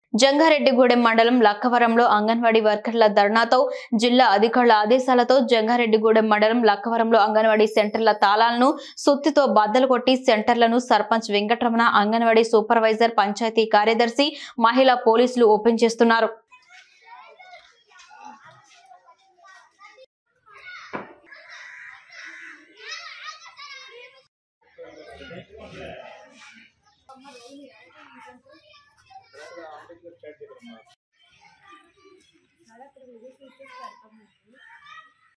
జంగారెడ్డిగూడెం మండలం లక్కవరంలో అంగన్వాడీ వర్కర్ల ధర్నాతో జిల్లా అధికారుల ఆదేశాలతో జంగారెడ్డిగూడెం మండలం లక్కవరంలో అంగన్వాడీ సెంటర్ల తాళాలను సుత్తితో బద్దలు కొట్టి సెంటర్లను సర్పంచ్ వెంకటరమణ అంగన్వాడీ సూపర్వైజర్ పంచాయతీ కార్యదర్శి మహిళా పోలీసులు ఓపెన్ చేస్తున్నారు